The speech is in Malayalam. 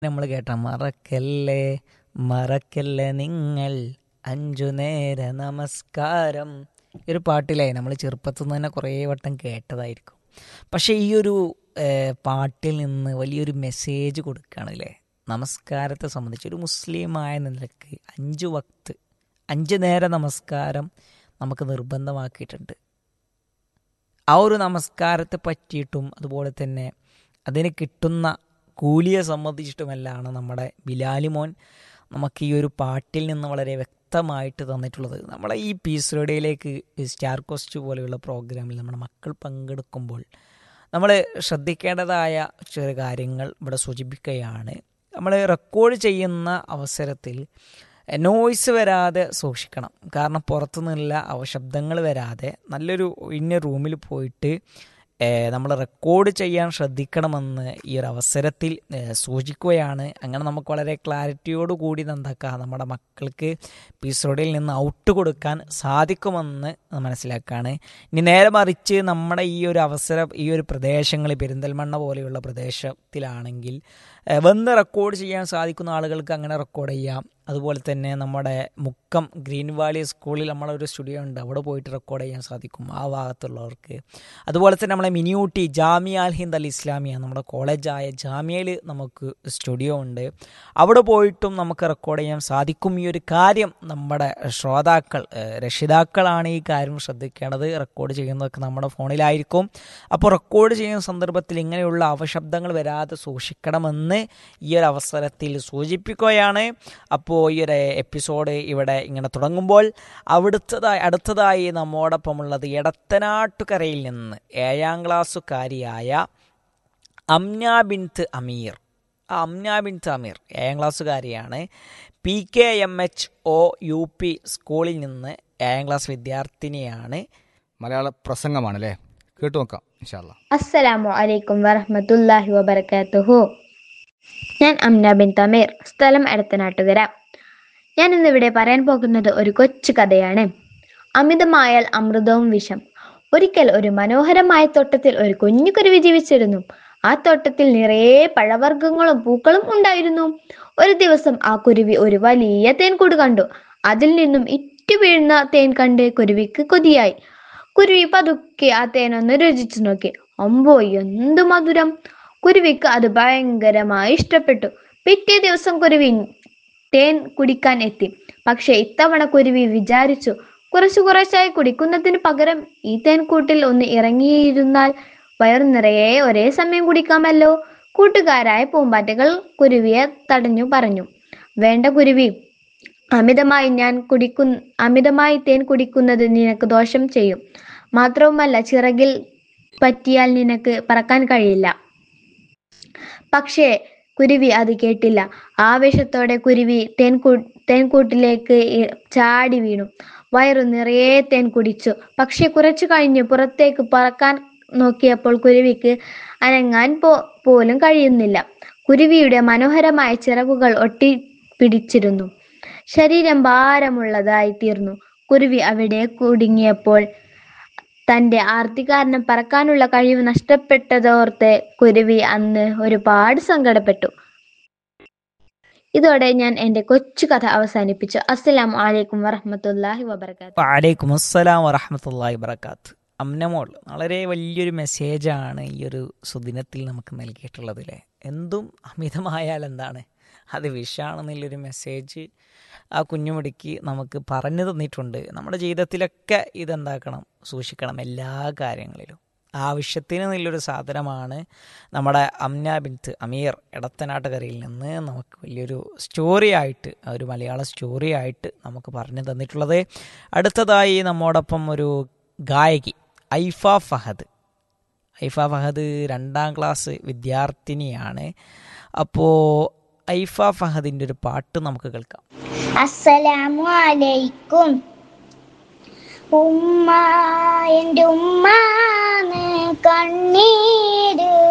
നമ്മൾ കേട്ട മറക്കല്ലേ മറക്കല്ലേ നിങ്ങൾ അഞ്ചു നേര നമസ്കാരം ഈ ഒരു പാട്ടിലെ നമ്മൾ ചെറുപ്പത്തിൽ നിന്ന് തന്നെ കുറേ വട്ടം കേട്ടതായിരിക്കും പക്ഷേ ഈ ഒരു ഏഹ്, പാട്ടിൽ നിന്ന് വലിയൊരു മെസ്സേജ് കൊടുക്കുകയാണല്ലേ നമസ്കാരത്തെ സംബന്ധിച്ച് ഒരു മുസ്ലിമായ നിലക്ക് അഞ്ച് വക്ത് അഞ്ച് നേര നമസ്കാരം നമുക്ക് നിർബന്ധമാക്കിയിട്ടുണ്ട് ആ ഒരു നമസ്കാരത്തെ പറ്റിയിട്ടും അതുപോലെ തന്നെ അതിന് കിട്ടുന്ന കൂലിയെ സംബന്ധിച്ചിട്ടുമെല്ലാണ് നമ്മുടെ ബിലാലിമോൻ നമുക്ക് ഈ ഒരു പാട്ടിൽ നിന്ന് വളരെ വ്യക്തമായിട്ട് തന്നിട്ടുള്ളത് നമ്മളെ ഈ പീസ് റേഡിയോയിലേക്ക് സ്റ്റാർ കോസ്റ്റ് പോലെയുള്ള പ്രോഗ്രാമിൽ നമ്മുടെ മക്കൾ പങ്കെടുക്കുമ്പോൾ നമ്മൾ ശ്രദ്ധിക്കേണ്ടതായ ചില കാര്യങ്ങൾ ഇവിടെ സൂചിപ്പിക്കുകയാണ് നമ്മൾ റെക്കോർഡ് ചെയ്യുന്ന അവസരത്തിൽ നോയ്സ് വരാതെ സൂക്ഷിക്കണം കാരണം പുറത്തുനിന്നുള്ള അവശബ്ദങ്ങൾ വരാതെ നല്ലൊരു ഇന്ന റൂമിൽ പോയിട്ട് നമ്മൾ റെക്കോർഡ് ചെയ്യാൻ ശ്രദ്ധിക്കണമെന്ന് ഈ ഒരു അവസരത്തിൽ ഏഹ്, സൂചിക്കുകയാണ് അങ്ങനെ നമുക്ക് വളരെ ക്ലാരിറ്റിയോട് കൂടി എന്താക്കുക നമ്മുടെ മക്കൾക്ക് എപ്പിസോഡിൽ നിന്ന് ഔട്ട് കൊടുക്കാൻ സാധിക്കുമെന്ന് മനസ്സിലാക്കുകയാണ് ഇനി നേരെ മറിച്ച് നമ്മുടെ ഈ ഒരു അവസരം ഈ ഒരു പ്രദേശങ്ങൾ പെരിന്തൽമണ്ണ പോലെയുള്ള പ്രദേശത്തിലാണെങ്കിൽ ഏഹ്, വന്ന് റെക്കോർഡ് ചെയ്യാൻ സാധിക്കുന്ന ആളുകൾക്ക് അങ്ങനെ റെക്കോർഡ് ചെയ്യാം അതുപോലെ തന്നെ നമ്മുടെ മുക്കം ഗ്രീൻ വാലി സ്കൂളിൽ നമ്മളൊരു സ്റ്റുഡിയോ ഉണ്ട് അവിടെ പോയിട്ട് റെക്കോർഡ് ചെയ്യാൻ സാധിക്കും ആ ഭാഗത്തുള്ളവർക്ക് അതുപോലെ തന്നെ നമ്മളെ മിനിയൂട്ടി ജാമിയ അൽ ഹിന്ദ് അൽ ഇസ്ലാമിയ നമ്മുടെ കോളേജായ ജാമ്യയിൽ നമുക്ക് സ്റ്റുഡിയോ ഉണ്ട് അവിടെ പോയിട്ടും നമുക്ക് റെക്കോർഡ് ചെയ്യാൻ സാധിക്കും ഈ ഒരു കാര്യം നമ്മുടെ ശ്രോതാക്കൾ ഏഹ്, രക്ഷിതാക്കളാണ് ഈ കാര്യം ശ്രദ്ധിക്കേണ്ടത് റെക്കോർഡ് ചെയ്യുന്നതൊക്കെ നമ്മുടെ ഫോണിലായിരിക്കും അപ്പോൾ റെക്കോർഡ് ചെയ്യുന്ന സന്ദർഭത്തിൽ ഇങ്ങനെയുള്ള അവശബ്ദങ്ങൾ വരാതെ സൂക്ഷിക്കണമെന്ന് ഈ ഒരു അവസരത്തിൽ സൂചിപ്പിക്കുകയാണ് അപ്പോൾ ഈ ഒരു എപ്പിസോഡ് ഇവിടെ ഇങ്ങനെ തുടങ്ങുമ്പോൾ അവിടുത്തതായി അടുത്തതായി നമ്മോടൊപ്പമുള്ളത് എടത്തനാട്ടുകരയിൽ നിന്ന് ഏഴാം ക്ലാസ്സുകാരിയായ അംന ബിൻത്ത് അമീർ ആ അംന ബിൻത്ത് അമീർ ഏഴാം ക്ലാസ്സുകാരിയാണ് P K M H O U P സ്കൂളിൽ നിന്ന് ഏഴാം ക്ലാസ് വിദ്യാർത്ഥിനിയാണ് മലയാള പ്രസംഗമാണല്ലേ കേട്ടു നോക്കാം ഇൻഷാല്ല അസ്സലാമു അലൈക്കും വറഹ്മത്തുള്ളാഹി വബറകാതുഹു ഞാൻ അംന ബിൻ തമീർ സ്ഥലം എടത്തനാട്ടുകര ഞാൻ ഇന്നിവിടെ പറയാൻ പോകുന്നത് ഒരു കൊച്ചു കഥയാണ് അമിതമായാൽ അമൃതവും വിഷം ഒരിക്കൽ ഒരു മനോഹരമായ തോട്ടത്തിൽ ഒരു കുഞ്ഞു കുരുവി ജീവിച്ചിരുന്നു ആ തോട്ടത്തിൽ നിറയെ പഴവർഗ്ഗങ്ങളും പൂക്കളും ഉണ്ടായിരുന്നു ഒരു ദിവസം ആ കുരുവി ഒരു വലിയ തേൻകൂട് കണ്ടു അതിൽ നിന്നും ഇറ്റു വീഴുന്ന തേൻ കണ്ട് കുരുവിക്ക് കൊതിയായി കുരുവി പതുക്കെ ആ തേനൊന്ന് രുചിച്ചു നോക്കി അമ്പോ എന്തു മധുരം കുരുവിക്ക് അത് ഭയങ്കരമായി ഇഷ്ടപ്പെട്ടു പിറ്റേ ദിവസം കുരുവി തേൻ കുടിക്കാൻ എത്തി പക്ഷെ ഇത്തവണ കുരുവി വിചാരിച്ചു കുറച്ചു കുറച്ചായി കുടിക്കുന്നതിന് പകരം ഈ തേൻകൂട്ടിൽ ഒന്ന് ഇറങ്ങിയിരുന്നാൽ വയറു നിറയെ ഒരേ സമയം കുടിക്കാമല്ലോ കൂട്ടുകാരായ പൂമ്പാറ്റകൾ കുരുവിയെ തടഞ്ഞു പറഞ്ഞു വേണ്ട കുരുവി അമിതമായി ഞാൻ കുടിക്കു അമിതമായി തേൻ കുടിക്കുന്നത് നിനക്ക് ദോഷം ചെയ്യും മാത്രവുമല്ല ചിറകിൽ പറ്റിയാൽ നിനക്ക് പറക്കാൻ കഴിയില്ല പക്ഷേ കുരുവി അത് കേട്ടില്ല ആവേശത്തോടെ കുരുവി തേൻകൂ തേൻകൂട്ടിലേക്ക് ഇ- ചാടി വീണു വയറു നിറയെ തേൻ കുടിച്ചു പക്ഷെ കുറച്ചു കഴിഞ്ഞ് പുറത്തേക്ക് പറക്കാൻ നോക്കിയപ്പോൾ കുരുവിക്ക് അനങ്ങാൻ പോ പോലും കഴിയുന്നില്ല കുരുവിയുടെ മനോഹരമായ ചിറകുകൾ ഒട്ടി പിടിച്ചിരുന്നു ശരീരം ഭാരമുള്ളതായി തീർന്നു കുരുവി അവിടെ കുടുങ്ങിയപ്പോൾ തന്റെ ആർത്തി കാരണം പറക്കാനുള്ള കഴിവ് നഷ്ടപ്പെട്ടതോർത്ത് കുരുവി അന്ന് ഒരുപാട് സങ്കടപ്പെട്ടു ഇതോടെ ഞാൻ എന്റെ കൊച്ചു കഥ അവസാനിപ്പിച്ചു അസ്സലാമു അലൈക്കും വറഹ്മത്തുള്ളാഹി വബർക്കാത്തു വലൈക്കും അസ്സലാം വറഹമത്തല്ലാഹി വബർക്കാത്ത് അമ്നമോൾ വളരെ വലിയൊരു മെസ്സേജാണ് ഈ ഒരു സുദിനത്തിൽ നമുക്ക് നൽകിയിട്ടുള്ളത് അല്ലേ എന്തും അമിതമായാൽ എന്താണ് അത് വിഷാണെന്നുള്ളൊരു മെസ്സേജ് ആ കുഞ്ഞുമുടിക്ക് നമുക്ക് പറഞ്ഞു തന്നിട്ടുണ്ട് നമ്മുടെ ജീവിതത്തിലൊക്കെ ഇതെന്താക്കണം സൂക്ഷിക്കണം എല്ലാ കാര്യങ്ങളിലും ആവശ്യത്തിന് നല്ലൊരു സാധനമാണ് നമ്മുടെ അംന ബിൻത്ത് അമീർ എടത്തനാട്ടുകരയിൽ നിന്ന് നമുക്ക് വലിയൊരു സ്റ്റോറി ആയിട്ട് ഒരു മലയാള സ്റ്റോറി ആയിട്ട് നമുക്ക് പറഞ്ഞു തന്നിട്ടുള്ളത് അടുത്തതായി നമ്മോടൊപ്പം ഒരു ഗായകി ഐഫ ഫഹദ് ഐഫ ഫഹദ് രണ്ടാം ക്ലാസ് വിദ്യാർത്ഥിനിയാണ് അപ്പോൾ ഐഫ ഫഹദിൻ്റെ ഒരു പാട്ട് നമുക്ക് കേൾക്കാം അസ്സലാമു അലൈക്കും ഉമ്മ എൻ്റെ ഉമ്മാന്ന് കണ്ണീര്